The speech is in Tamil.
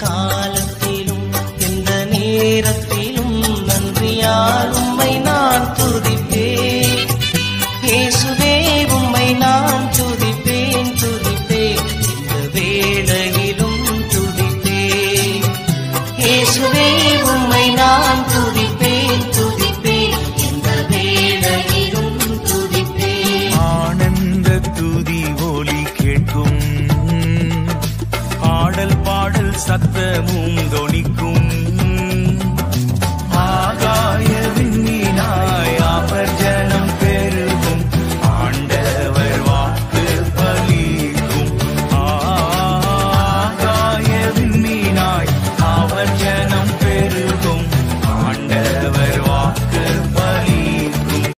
காலத்திலும் எந்த நேரத்திலும் நன்றியால் உம்மை நான் துதிப்பேன் இயேசுவே உம்மை நான் துதிப்பேன் துதிப்பேன் இந்த வேளையிலும் துதிப்பேன் இயேசுவே உம்மை நான் துதிப்பேன் துதிப்பேன் இந்த வேளையிலும் துதிப்பேன் ஆனந்த துதி ஒலி கேட்கும் ஆடல் பாடல் சத்தமும்